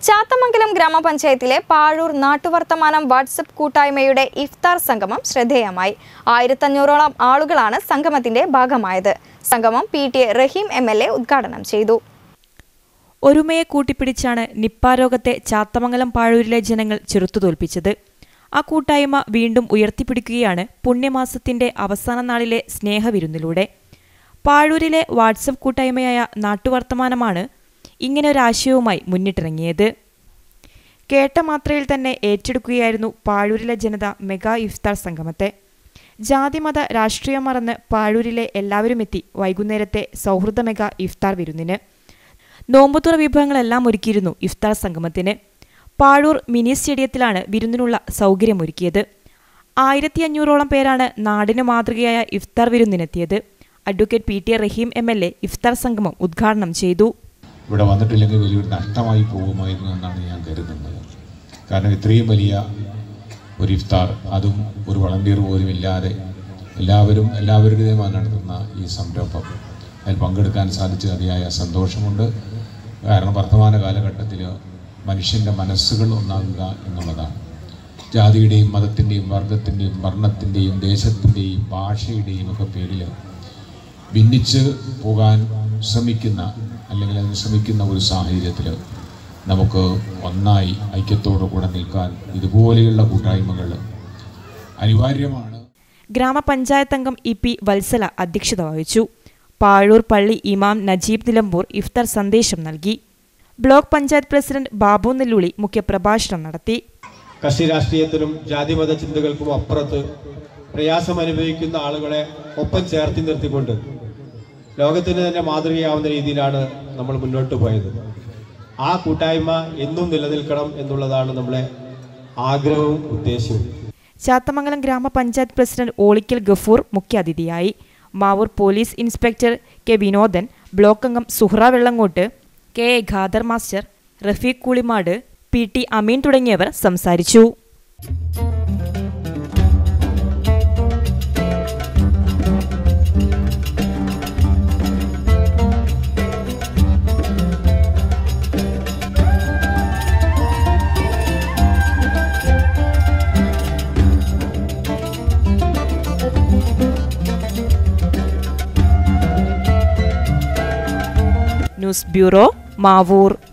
ചാത്തമംഗലം ഗ്രാമപഞ്ചായത്തിലെ പാഴൂർ നാട്ടുവർത്തമാനം വാട്സപ്പ് കൂട്ടായ്മയുടെ ഇഫ്താർ സംഗമം ശ്രദ്ധേയമായി ആയിരത്തഞ്ഞൂറോളം ആളുകളാണ് സംഗമത്തിന്റെ ഭാഗമായത് സംഗമം P T A Rahim M L A ഉദ്ഘാടനം ചെയ്തു ഒരുമയെ കൂട്ടിപ്പിടിച്ചാണ് നിപ്പ രോഗത്തെ ചാത്തമംഗലം പാഴൂരിലെ ജനങ്ങൾ ചെറുത്തുതോൽപ്പിച്ചത് ആ കൂട്ടായ്മ വീണ്ടും ഉയർത്തിപ്പിടിക്കുകയാണ് പുണ്യമാസത്തിന്റെ അവസാന നാളിലെ സ്നേഹവിരുന്നിലൂടെ പാഴൂരിലെ വാട്സപ്പ് കൂട്ടായ്മയായ നാട്ടുവർത്തമാനമാണ് ഇങ്ങനൊരാശയവുമായി മുന്നിട്ടിറങ്ങിയത് കേട്ട മാത്രയിൽ തന്നെ ഏറ്റെടുക്കുകയായിരുന്നു പാഴൂരിലെ ജനത മെഗാ ഇഫ്താർ സംഗമത്തെ ജാതിമത രാഷ്ട്രീയം മറന്ന് പാഴൂരിലെ എല്ലാവരും എത്തി വൈകുന്നേരത്തെ സൗഹൃദ മെഗാ ഇഫ്താർ വിരുന്നിന് നോമ്പുതുറ വിഭവങ്ങളെല്ലാം ഒരുക്കിയിരുന്നു ഇഫ്താർ സംഗമത്തിന് പാഴൂർ മിനി സ്റ്റേഡിയത്തിലാണ് വിരുന്നിനുള്ള സൗകര്യമൊരുക്കിയത് ആയിരത്തി അഞ്ഞൂറോളം പേരാണ് നാടിന് മാതൃകയായ ഇഫ്താർ വിരുന്നിനെത്തിയത് advocate P T A Rahim M L A ഇഫ്താർ സംഗമം ഉദ്ഘാടനം ചെയ്തു ഇവിടെ വന്നിട്ടില്ലെങ്കിൽ വലിയൊരു നഷ്ടമായി പോകുമായിരുന്നു എന്നാണ് ഞാൻ കരുതുന്നത് കാരണം ഇത്രയും വലിയ ഒരു ഇഫ്താർ അതും ഒരു വളണ്ടിയർ പോലും ഇല്ലാതെ എല്ലാവരും എല്ലാവരുടേതുമായി നടത്തുന്ന ഈ സംരംഭം അതിൽ പങ്കെടുക്കാൻ സാധിച്ച അതിയായ സന്തോഷമുണ്ട് കാരണം വർത്തമാന കാലഘട്ടത്തിൽ മനുഷ്യൻ്റെ മനസ്സുകൾ ഒന്നാകുക എന്നുള്ളതാണ് ജാതിയുടെയും മതത്തിൻ്റെയും വർഗത്തിൻ്റെയും വർണ്ണത്തിൻ്റെയും ദേശത്തിൻ്റെയും ഭാഷയുടെയും ഒക്കെ പേരിൽ ഭിന്നിച്ച് പോകാൻ ശ്രമിക്കുന്ന അല്ലെങ്കിൽ അതിന് ശ്രമിക്കുന്ന ഒരു സാഹചര്യത്തിൽ നമുക്ക് ഒന്നായി ഐക്യത്തോടു കൂടെ നിൽക്കാൻ ഇതുപോലെയുള്ള കൂട്ടായ്മകൾ അനിവാര്യമാണ് ഗ്രാമപഞ്ചായത്ത് അംഗം ഇ പി വത്സല അധ്യക്ഷത വഹിച്ചു പാഴൂർ പള്ളി ഇമാം നജീബ് നിലമ്പൂർ ഇഫ്താർ സന്ദേശം നൽകി ബ്ലോക്ക് പഞ്ചായത്ത് പ്രസിഡന്റ് ബാബു നെല്ലുളി മുഖ്യപ്രഭാഷണം നടത്തി കക്ഷി രാഷ്ട്രീയത്തിനും ജാതിമത ചിന്തകൾക്കും അപ്പുറത്ത് പ്രയാസം അനുഭവിക്കുന്ന ആളുകളെ ഒപ്പം ചേർത്തി നിർത്തിക്കൊണ്ട് ലോകത്തിന് തന്നെ മാതൃകയാവുന്ന രീതിയിലാണ് നമ്മൾ മുന്നോട്ട് പോയത് ആ കൂട്ടായ്മ എന്നും നിലനിൽക്കണം എന്നുള്ളതാണ് നമ്മളെ ആഗ്രഹവും ഉദ്ദേശവും ചാത്തമംഗലം ഗ്രാമപഞ്ചായത്ത് പ്രസിഡന്റ് ഓളിക്കൽ ഗഫൂർ മുഖ്യാതിഥിയായി Mavoor police inspector K Vinodan block അംഗം Suhra Vellangott K A Khader master Rafeeq Kulimad P T Ameen തുടങ്ങിയവർ സംസാരിച്ചു ന്യൂസ് ബ്യൂറോ മാവൂർ